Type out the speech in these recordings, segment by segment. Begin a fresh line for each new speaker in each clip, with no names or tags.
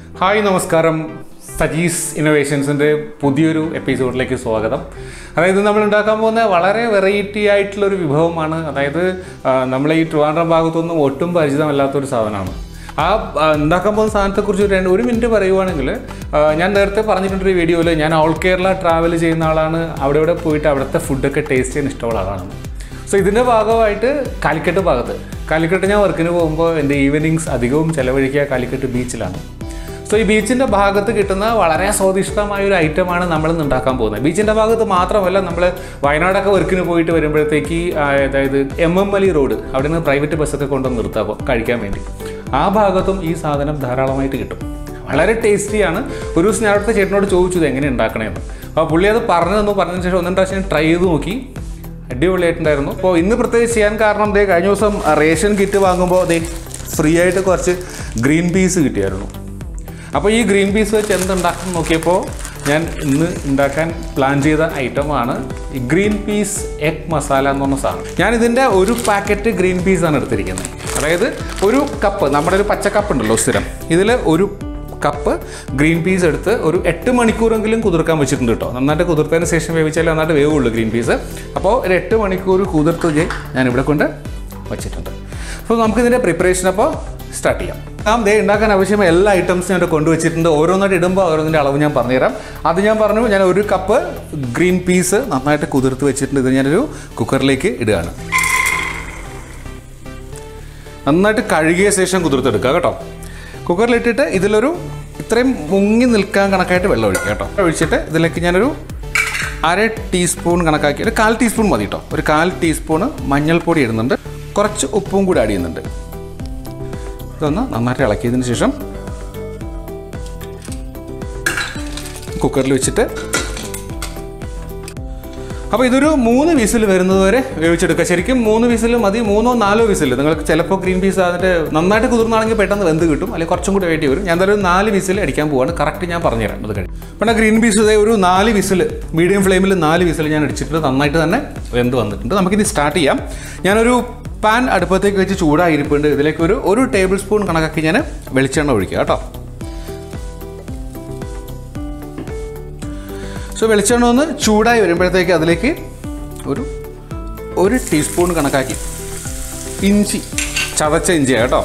hi നമസ്കാരം സജീസ് ഇന്നോവേഷൻസിൻ്റെ പുതിയൊരു എപ്പിസോഡിലേക്ക് സ്വാഗതം അതായത് നമ്മൾ ഉണ്ടാക്കാൻ പോകുന്ന വളരെ വെറൈറ്റി ആയിട്ടുള്ള ഒരു വിഭവമാണ് അതായത് ആ, നമ്മളെ ഈ ട്രിവാൻഡ്രം ഭാഗത്തൊന്നും ഒട്ടും പരിചിതമല്ലാത്തൊരു സാധനമാണ് ആ ആ, ഉണ്ടാക്കാൻ പോകുന്ന സാധനത്തെക്കുറിച്ച് ഒരു രണ്ട് ഒരു മിനിറ്റ് പറയുവാണെങ്കിൽ ആ, ഞാൻ നേരത്തെ പറഞ്ഞിട്ടുണ്ടൊരു വീഡിയോയിൽ ഞാൻ ഓൾ കേരള ട്രാവൽ ചെയ്യുന്ന ആളാണ് അവിടെ ഇവിടെ പോയിട്ട് അവിടുത്തെ ഫുഡൊക്കെ ടേസ്റ്റ് ചെയ്യാൻ ഇഷ്ടമുള്ള ആളാണ് സോ ഇതിൻ്റെ ഭാഗമായിട്ട് കാലിക്കറ്റ് ഭാഗത്ത് കാലിക്കറ്റ് ഞാൻ വർക്കിന് പോകുമ്പോൾ എൻ്റെ ഈവനിങ്സ് അധികവും ചിലവഴിക്കുക കാലിക്കറ്റ് ബീച്ചിലാണ് സോ ഈ ബീച്ചിൻ്റെ ഭാഗത്ത് കിട്ടുന്ന വളരെ സ്വാദിഷ്ടമായ ഒരു ഐറ്റമാണ് നമ്മൾ ഇന്ന് ഉണ്ടാക്കാൻ പോകുന്നത് ബീച്ചിൻ്റെ ഭാഗത്ത് മാത്രമല്ല നമ്മൾ വയനാടൊക്കെ വർക്കിന് പോയിട്ട് വരുമ്പോഴത്തേക്ക് ആ, അതായത് എം എം വലി റോഡ് അവിടെ നിന്ന് പ്രൈവറ്റ് ബസ്സൊക്കെ കൊണ്ടുവന്ന് നിർത്താം അപ്പോൾ കഴിക്കാൻ വേണ്ടി ആ ഭാഗത്തും ഈ സാധനം ധാരാളമായിട്ട് കിട്ടും വളരെ ടേസ്റ്റിയാണ് ഒരു ദിവസം ഞാൻ അവിടുത്തെ ചേട്ടനോട് ചോദിച്ചു ഇത് എങ്ങനെ ഉണ്ടാക്കണമെന്ന് അപ്പോൾ പുള്ളി അത് പറഞ്ഞു തന്നു പറഞ്ഞതിന് ശേഷം ഒന്നും പ്രാവശ്യം ട്രൈ ചെയ്ത് നോക്കി അടിപൊളിയായിട്ടുണ്ടായിരുന്നു അപ്പോൾ ഇന്ന് പ്രത്യേകിച്ച് ചെയ്യാൻ കാരണം ദേ കഴിഞ്ഞ ദിവസം റേഷൻ കിറ്റ് വാങ്ങുമ്പോൾ ദേ ഫ്രീ ആയിട്ട് കുറച്ച് ഗ്രീൻ പീസ് കിട്ടിയായിരുന്നു അപ്പോൾ ഈ ഗ്രീൻ പീസ് വെച്ച് എന്തുണ്ടാക്കും നോക്കിയപ്പോൾ ഞാൻ ഇന്ന് ഉണ്ടാക്കാൻ പ്ലാൻ ചെയ്ത ഐറ്റമാണ് ഈ ഗ്രീൻ പീസ് എഗ് മസാല എന്ന് പറഞ്ഞ സാധനം ഞാൻ ഇതിൻ്റെ ഒരു പാക്കറ്റ് ഗ്രീൻ പീസാണ് എടുത്തിരിക്കുന്നത് അതായത് ഒരു കപ്പ് നമ്മുടെ ഒരു പച്ച കപ്പ് ഉണ്ടല്ലോ സ്ഥിരം ഇതിൽ ഒരു കപ്പ് ഗ്രീൻ പീസ് എടുത്ത് ഒരു എട്ട് മണിക്കൂറെങ്കിലും കുതിർക്കാൻ വെച്ചിട്ടുണ്ട് കേട്ടോ നന്നായിട്ട് കുതിർത്തതിന് ശേഷം വേവിച്ചാൽ നന്നായിട്ട് വേവുള്ളൂ ഗ്രീൻ പീസ് അപ്പോൾ ഒരു എട്ട് മണിക്കൂർ കുതിർത്ത് ചെയ് ഞാൻ ഇവിടെ കൊണ്ട് വച്ചിട്ടുണ്ട് അപ്പോൾ നമുക്കിതിൻ്റെ പ്രിപ്പറേഷൻ അപ്പോൾ സ്റ്റാർട്ട് ചെയ്യാം നാം ദേ ഉണ്ടാക്കാൻ ആവശ്യമായ എല്ലാ ഐറ്റംസും ഞാൻ കൊണ്ടുവച്ചിട്ടുണ്ട് ഓരോന്നായിട്ട് ഇടുമ്പോൾ ഓരോന്നിൻ്റെ അളവ് ഞാൻ പറഞ്ഞുതരാം അത് ഞാൻ പറഞ്ഞു ഞാൻ ഒരു കപ്പ് ഗ്രീൻ പീസ് നന്നായിട്ട് കുതിർത്ത് വെച്ചിട്ടുണ്ട് ഇത് ഞാനൊരു കുക്കറിലേക്ക് ഇടുകയാണ് നന്നായിട്ട് കഴുകിയ ശേഷം കുതിർത്തെടുക്കുക കേട്ടോ കുക്കറിലിട്ടിട്ട് ഇതിലൊരു ഇത്രയും മുങ്ങി നിൽക്കാൻ കണക്കായിട്ട് വെള്ളം ഒഴിക്കുക കേട്ടോ ഒഴിച്ചിട്ട് ഇതിലേക്ക് ഞാനൊരു അര ടീസ്പൂൺ കണക്കാക്കി ഒരു കാൽ ടീസ്പൂൺ മതി കേട്ടോ ഒരു കാൽ ടീസ്പൂണ് മഞ്ഞൾപ്പൊടി ഇടുന്നുണ്ട് കുറച്ച് ഉപ്പും കൂടി ആഡ് ചെയ്യുന്നുണ്ട് ഇതൊന്ന് നന്നായിട്ട് ഇളക്കിയതിന് ശേഷം കുക്കറിൽ വെച്ചിട്ട് അപ്പോൾ ഇതൊരു മൂന്ന് വിസിൽ വരുന്നത് വരെ വേവിച്ചെടുക്കുക ശരിക്കും മൂന്ന് വിസിൽ മതി മൂന്നോ നാലോ വിസിൽ നിങ്ങൾക്ക് ചിലപ്പോൾ ഗ്രീൻ പീസ് അതിൻ്റെ നന്നായിട്ട് കുതിർന്നാണെങ്കിൽ പെട്ടെന്ന് വെന്ത് കിട്ടും അല്ലെങ്കിൽ കുറച്ചും കൂടി വേണ്ടി വരും ഞാൻ എന്തായാലും ഒരു നാല് വിസിൽ അടിക്കാൻ പോവാണ് കറക്റ്റ് ഞാൻ പറഞ്ഞുതരാം അത് കഴിഞ്ഞ് പിന്നെ ഗ്രീൻ പീസ് ഇതേ ഒരു നാല് വിസിൽ മീഡിയം ഫ്ലെയിമിൽ നാല് വിസിൽ ഞാൻ അടിച്ചിട്ട് നന്നായിട്ട് തന്നെ വെന്ത് വന്നിട്ടുണ്ട് നമുക്കിനി സ്റ്റാർട്ട് ചെയ്യാം ഞാനൊരു പാൻ അടുപ്പത്തേക്ക് വെച്ച് ചൂടായിരിപ്പുണ്ട് ഇതിലേക്ക് ഒരു ഒരു ടേബിൾ സ്പൂൺ കണക്കാക്കി ഞാൻ വെളിച്ചെണ്ണ ഒഴിക്കുക കേട്ടോ സോ വെളിച്ചെണ്ണ ഒന്ന് ചൂടായി വരുമ്പോഴത്തേക്ക് അതിലേക്ക് ഒരു ഒരു ടീസ്പൂൺ കണക്കാക്കി ഇഞ്ചി ചതച്ച ഇഞ്ചി കേട്ടോ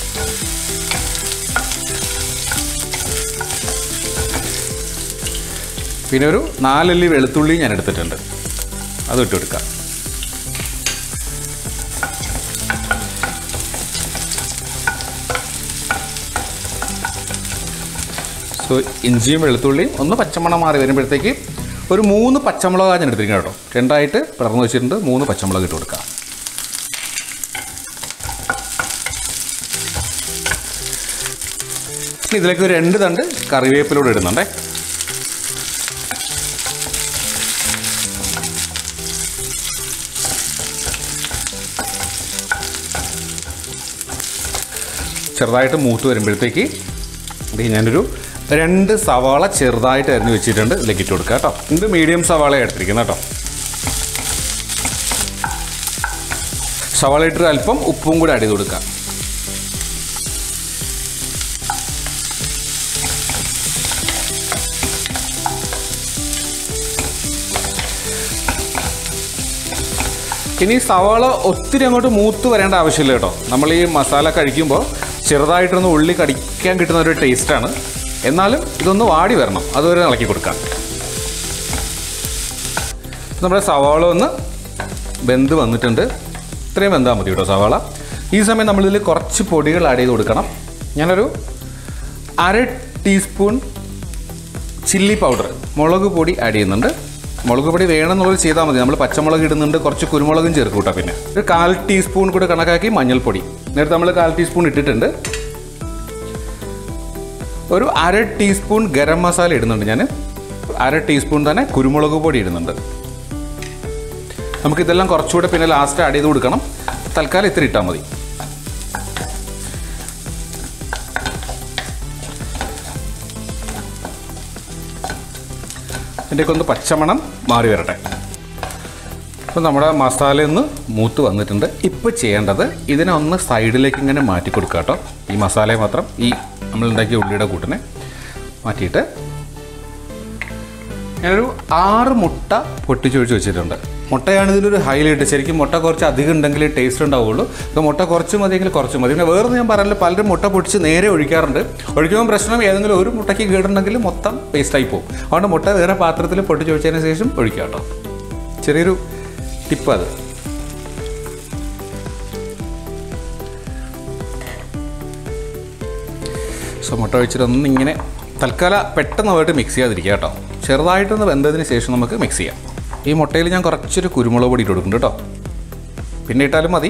പിന്നെ ഒരു നാലല്ലി വെളുത്തുള്ളി ഞാൻ എടുത്തിട്ടുണ്ട് അത് ഇട്ടെടുക്കാം സോ ഇഞ്ചിയും വെളുത്തുള്ളിയും ഒന്ന് പച്ചമണം മാറി വരുമ്പോഴത്തേക്ക് ഒരു മൂന്ന് പച്ചമുളക് ഞാൻ എടുത്തിരിക്കണം കേട്ടോ രണ്ടായിട്ട് പിളർന്ന് വെച്ചിട്ടുണ്ട് മൂന്ന് പച്ചമുളക് ഇട്ട് കൊടുക്കാം ഇനി ഇതിലേക്ക് ഒരു രണ്ട് തണ്ട് കറിവേപ്പിലൂടെ ഇടുന്നുണ്ടേ ചെറുതായിട്ട് മൂത്ത് വരുമ്പോഴത്തേക്ക് ഇത് ഞാനൊരു രണ്ട് സവാള ചെറുതായിട്ട് അരിഞ്ഞ് വെച്ചിട്ടുണ്ട് ഇതിലേക്ക് ഇട്ട് കൊടുക്കുക കേട്ടോ ഇത് മീഡിയം സവാള എടുത്തിരിക്കുന്നത് കേട്ടോ സവാള ഇട്ട് അല്പം ഉപ്പും കൂടി ആഡ് ചെയ്ത് കൊടുക്കുക ഇനി സവാള ഒത്തിരി അങ്ങോട്ട് മൂത്ത് വരേണ്ട ആവശ്യമില്ല കേട്ടോ നമ്മൾ ഈ മസാല കഴിക്കുമ്പോൾ ചെറുതായിട്ടൊന്ന് ഉള്ളി കടിക്കാൻ കിട്ടുന്ന ഒരു ടേസ്റ്റാണ് എന്നാലും ഇതൊന്ന് വാടി വരണം അതുവരെ ഇളക്കി കൊടുക്കാം നമ്മുടെ സവാള ഒന്ന് വെന്ത് വന്നിട്ടുണ്ട് ഇത്രയും വെന്താൽ മതി കേട്ടോ സവാള ഈ സമയം നമ്മളിതിൽ കുറച്ച് പൊടികൾ ആഡ് ചെയ്ത് കൊടുക്കണം ഞാനൊരു അര ടീസ്പൂൺ ചില്ലി പൗഡർ മുളക് പൊടി ആഡ് ചെയ്യുന്നുണ്ട് മുളക് പൊടി വേണമെന്നുള്ളത് ചെയ്താൽ മതി നമ്മൾ പച്ചമുളക് ഇടുന്നുണ്ട് കുറച്ച് കുരുമുളകും ചേർക്കും കേട്ടോ പിന്നെ ഒരു കാൽ ടീസ്പൂൺ കൂടെ കണക്കാക്കി മഞ്ഞൾപ്പൊടി നേരത്തെ നമ്മൾ കാൽ ടീസ്പൂൺ ഇട്ടിട്ടുണ്ട് ഒരു അര ടീസ്പൂൺ ഗരം മസാല ഇടുന്നുണ്ട് ഞാൻ അര ടീസ്പൂൺ തന്നെ കുരുമുളക് പൊടി ഇടുന്നുണ്ട് നമുക്കിതെല്ലാം കുറച്ചുകൂടെ പിന്നെ ലാസ്റ്റ് ആഡ് ചെയ്ത് കൊടുക്കണം തൽക്കാലം ഇത്തിരി ഇട്ടാൽ മതി ഇതിൻ്റെയൊക്കെ ഒന്ന് പച്ചമണം മാറി വരട്ടെ അപ്പോൾ നമ്മുടെ മസാല ഒന്ന് മൂത്ത് വന്നിട്ടുണ്ട് ഇപ്പോൾ ചെയ്യേണ്ടത് ഇതിനെ ഒന്ന് സൈഡിലേക്ക് ഇങ്ങനെ മാറ്റി കൊടുക്കുക കേട്ടോ ഈ മസാലയെ മാത്രം ഈ നമ്മൾ ഉണ്ടാക്കിയ ഉള്ളിയുടെ കൂട്ടിനെ മാറ്റിയിട്ട് ഞാനൊരു ആറ് മുട്ട പൊട്ടിച്ചൊഴിച്ച് വെച്ചിട്ടുണ്ട് മുട്ടയാണ് ഇതിലൊരു ഹൈലൈറ്റ് ശരിക്കും മുട്ട കുറച്ച് അധികം ഉണ്ടെങ്കിൽ ടേസ്റ്റ് ഉണ്ടാവുള്ളൂ അപ്പോൾ മുട്ട കുറച്ച് മതിയെങ്കിൽ കുറച്ച് മതി പിന്നെ വേറെ ഞാൻ പറഞ്ഞില്ല പലരും മുട്ട പൊട്ടിച്ച് നേരെ ഒഴിക്കാറുണ്ട് ഒഴിക്കുമ്പോൾ പ്രശ്നം ഏതെങ്കിലും ഒരു മുട്ടയ്ക്ക് കേടുണ്ടെങ്കിൽ മൊത്തം വേസ്റ്റായി പോകും അതുകൊണ്ട് മുട്ട വേറെ പാത്രത്തിൽ പൊട്ടിച്ചൊഴിച്ചതിന് ശേഷം ഒഴിക്കുക കേട്ടോ ചെറിയൊരു ടിപ്പ് അത് സോ മുട്ട ഒഴിച്ചിട്ടൊന്ന് ഇങ്ങനെ തൽക്കാലം പെട്ടെന്ന് പോയിട്ട് മിക്സ് ചെയ്യാതിരിക്കുക കേട്ടോ ചെറുതായിട്ടൊന്ന് വെന്തതിന് ശേഷം നമുക്ക് മിക്സ് ചെയ്യാം ഈ മുട്ടയിൽ ഞാൻ കുറച്ചൊരു കുരുമുളക് പൊടി ഇട്ട് കൊടുക്കുന്നുണ്ട് കേട്ടോ പിന്നെ ഇട്ടാലും മതി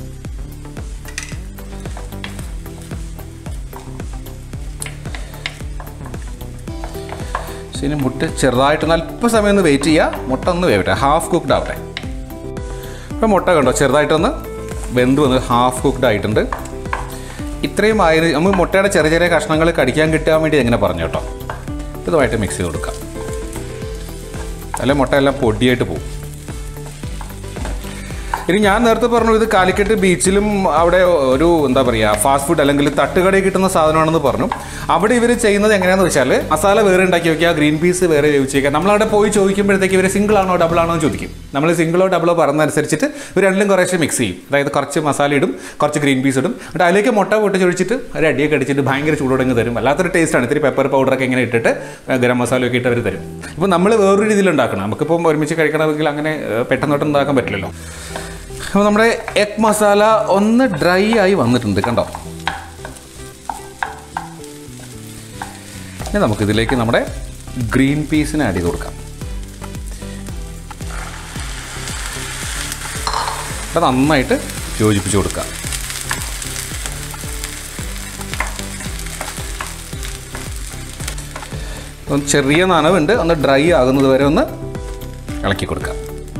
ശരി മുട്ട ചെറുതായിട്ടൊന്ന് അല്പസമയം ഒന്ന് വെയിറ്റ് ചെയ്യുക മുട്ട ഒന്ന് വേവട്ടെ ഹാഫ് കുക്ക്ഡ് ആവട്ടെ ഇപ്പം മുട്ട കണ്ടോ ചെറുതായിട്ടൊന്ന് വെന്ത് വന്ന് ഹാഫ് കുക്ക്ഡ് ആയിട്ടുണ്ട് ഇത്രയും ആയത് നമുക്ക് മുട്ടയുടെ ചെറിയ ചെറിയ കഷ്ണങ്ങൾ കടിക്കാൻ കിട്ടാൻ വേണ്ടി എങ്ങനെ പറഞ്ഞു കേട്ടോ ഇതുമായിട്ട് മിക്സ് ചെയ്ത് കൊടുക്കാം അല്ലെ മുട്ടയെല്ലാം പൊടിയായിട്ട് പോകും ഇനി ഞാൻ നേരത്തെ പറഞ്ഞു ഇത് കാലിക്കറ്റ് ബീച്ചിലും അവിടെ ഒരു എന്താ പറയുക ഫാസ്റ്റ് ഫുഡ് അല്ലെങ്കിൽ തട്ടുകടയിൽ കിട്ടുന്ന സാധനമാണെന്ന് പറഞ്ഞു അവിടെ ഇവർ ചെയ്യുന്നത് എങ്ങനെയാണെന്ന് വെച്ചാൽ മസാല വേറെ ഉണ്ടാക്കി വെക്കുക ഗ്രീൻ പീസ് വേറെ വേവിച്ച് വെക്കുക നമ്മളവിടെ പോയി ചോദിക്കുമ്പോഴത്തേക്ക് ഇവർ സിംഗിൾ ആണോ ഡബിൾ ആണോ എന്ന് ചോദിക്കും നമ്മൾ സിംഗിളോ ഡബിളോ പറഞ്ഞതനുസരിച്ചിട്ട് ഇവർ രണ്ടിലും കുറേശ്ശെ മിക്സ് ചെയ്യും അതായത് കുറച്ച് മസാല ഇടും കുറച്ച് ഗ്രീൻ പീസ് ഇടും എന്നിട്ട് അതിലേക്ക് മുട്ട പൊട്ടിച്ചൊഴിച്ചിട്ട് ഒരു അടിയൊക്കെ അടിച്ചിട്ട് ഭയങ്കര ചൂടോടങ്ങ് തരും വല്ലാത്തൊരു ടേസ്റ്റാണ് ഇത്തിരി പെപ്പർ പൗഡറൊക്കെ ഇങ്ങനെ ഇട്ടിട്ട് ഗരം മസാല ഒക്കെ ഇട്ട് അവർ തരും ഇപ്പോൾ നമ്മൾ വേറൊരു രീതിയിൽ ഉണ്ടാക്കണം നമുക്കിപ്പം ഒരുമിച്ച് കഴിക്കണമെങ്കിൽ അങ്ങനെ ഏഹ്, പെട്ടെന്ന് പെട്ടെന്ന് ഉണ്ടാക്കാൻ പറ്റില്ലല്ലോ അപ്പോൾ നമ്മുടെ എഗ് മസാല ഒന്ന് ഡ്രൈ ആയി വന്നിട്ടുണ്ട് കണ്ടോ ഇനി നമുക്കിതിലേക്ക് നമ്മുടെ ഗ്രീൻ പീസിനെ ആഡ് ചെയ്ത് കൊടുക്കാം അത് നന്നായിട്ട് യോജിപ്പിച്ച് കൊടുക്കാം ഒന്ന് ചെറിയ നനവുണ്ട് ഒന്ന് ഡ്രൈ ആകുന്നത് വരെ ഒന്ന് ഇളക്കി കൊടുക്കാം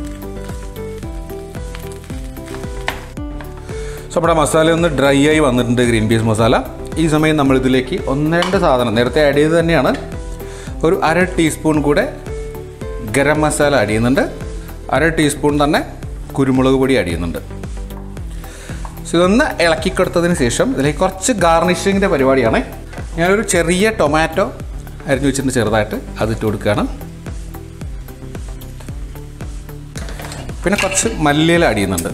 സോ നമ്മുടെ മസാല ഒന്ന് ഡ്രൈ ആയി വന്നിട്ടുണ്ട് ഗ്രീൻ പീസ് മസാല ഈ സമയം നമ്മൾ ഇതിലേക്ക് ഒന്ന് രണ്ട് സാധനം നേരത്തെ ആഡ് ചെയ്ത് തന്നെയാണ് ഒരു അര ടീസ്പൂൺ കൂടെ ഗരം മസാല ആഡ് ചെയ്യുന്നുണ്ട് അര ടീസ്പൂൺ തന്നെ കുരുമുളക് പൊടി ആഡ് ചെയ്യുന്നുണ്ട് സോ ഇതൊന്ന് ഇളക്കി കൊടുത്തതിന് ശേഷം ഇതിലേക്ക് കുറച്ച് ഗാർണിഷിങ്ങിൻ്റെ പരിപാടിയാണ് ഞാനൊരു ചെറിയ ടൊമാറ്റോ അരിഞ്ഞു വെച്ചിട്ടുണ്ട് ചെറുതായിട്ട് അത് ഇട്ട് കൊടുക്കുകയാണ് പിന്നെ കുറച്ച് മല്ലിയില ആഡ് ചെയ്യുന്നുണ്ട്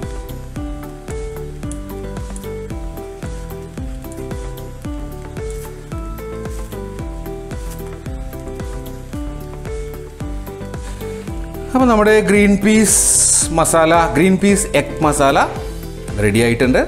അപ്പോൾ നമ്മുടെ green peas masala green peas egg masala ready ആയിട്ടുണ്ട്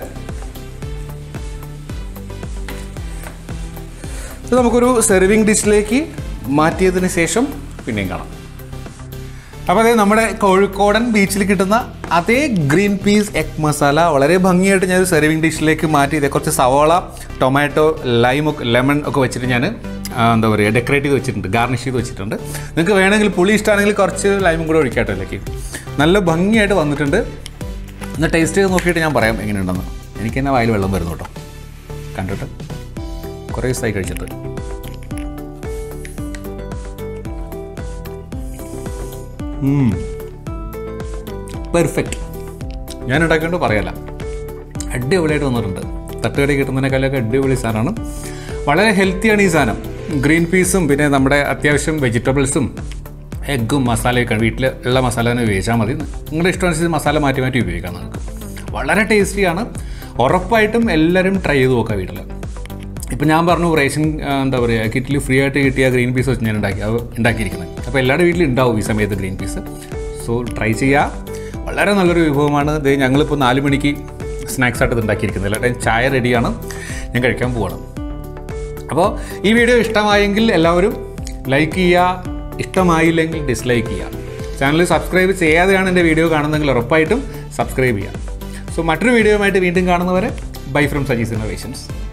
ഇത് നമുക്കൊരു സെർവിങ് ഡിഷിലേക്ക് മാറ്റിയതിന് ശേഷം പിന്നെയും കാണാം അപ്പോൾ അതെ നമ്മുടെ കോഴിക്കോടൻ ബീച്ചിൽ കിട്ടുന്ന അതേ ഗ്രീൻ പീസ് എഗ് മസാല വളരെ ഭംഗിയായിട്ട് ഞാൻ ഒരു സെർവിങ് ഡിഷിലേക്ക് മാറ്റി ഇതേ കുറച്ച് സവോള ടൊമാറ്റോ ലൈം ഒക്കെ ലെമൺ ഒക്കെ വെച്ചിട്ട് ഞാൻ ആ, എന്താ പറയുക ഡെക്കറേറ്റ് ചെയ്ത് വെച്ചിട്ടുണ്ട് ഗാർണിഷ് ചെയ്ത് വെച്ചിട്ടുണ്ട് നിങ്ങൾക്ക് വേണമെങ്കിൽ പുളി ഇഷ്ടമാണെങ്കിൽ കുറച്ച് ലൈമും കൂടെ ഒഴിക്കാട്ടോ ഇതിലേക്ക് നല്ല ഭംഗിയായിട്ട് വന്നിട്ടുണ്ട് ഒന്ന് ടേസ്റ്റ് ചെയ്ത് നോക്കിയിട്ട് ഞാൻ പറയാം എങ്ങനെയുണ്ടെന്ന് എനിക്ക് തന്നെ വായിൽ വെള്ളം വരുന്നു കേട്ടോ കണ്ടിട്ട് കുറേ ദിവസമായി കഴിച്ചിട്ട് പെർഫെക്റ്റ് ഞാൻ ഉണ്ടാക്കിയോണ്ട് പറയല്ല അടിപൊളിയായിട്ട് വന്നിട്ടുണ്ട് തട്ടുകടി കിട്ടുന്നതിനേക്കാളൊക്കെ അടിപൊളി സാധനമാണ് വളരെ ഹെൽത്തിയാണ് ഈ സാധനം ഗ്രീൻ പീസും പിന്നെ നമ്മുടെ അത്യാവശ്യം വെജിറ്റബിൾസും എഗ്ഗും മസാലയൊക്കെ വീട്ടിൽ ഉള്ള മസാല തന്നെ ഉപയോഗിച്ചാൽ മതി നിങ്ങളുടെ ഇഷ്ടമനുസരിച്ച് മസാല മാറ്റി മാറ്റി ഉപയോഗിക്കാം നിങ്ങൾക്ക് വളരെ ടേസ്റ്റിയാണ് ഉറപ്പായിട്ടും എല്ലാവരും ട്രൈ ചെയ്ത് നോക്കാം വീട്ടിൽ ഇപ്പം ഞാൻ പറഞ്ഞു റേഷൻ ആ, എന്താ പറയുക കിറ്റിൽ ഫ്രീ ആയിട്ട് കിട്ടിയ ഗ്രീൻ പീസ് വെച്ച് ഞാൻ ഉണ്ടാക്കി അത് ഉണ്ടാക്കിയിരിക്കുന്നത് അപ്പോൾ എല്ലാവരുടെ വീട്ടിലും ഉണ്ടാവും ഈ സമയത്ത് ഗ്രീൻ പീസ് സോ ട്രൈ ചെയ്യുക വളരെ നല്ലൊരു വിഭവമാണ് ഇത് ഞങ്ങളിപ്പോൾ നാല് മണിക്ക് സ്നാക്സ് ആയിട്ട് ഇത് ഉണ്ടാക്കിയിരിക്കുന്നത് എല്ലാവരുടെയും ചായ റെഡിയാണ് ഞാൻ കഴിക്കാൻ പോവാണ് അപ്പോൾ ഈ വീഡിയോ ഇഷ്ടമായെങ്കിൽ എല്ലാവരും ലൈക്ക് ചെയ്യുക ഇഷ്ടമായില്ലെങ്കിൽ ഡിസ്ലൈക്ക് ചെയ്യുക ചാനൽ സബ്സ്ക്രൈബ് ചെയ്യാതെയാണ് എൻ്റെ വീഡിയോ കാണുന്നതെങ്കിൽ ഉറപ്പായിട്ടും സബ്സ്ക്രൈബ് ചെയ്യുക സോ മറ്റൊരു വീഡിയോയുമായിട്ട് വീണ്ടും കാണുന്നവരെ ബൈ ഫ്രം സജീസ് ഇന്നോവേഷൻസ്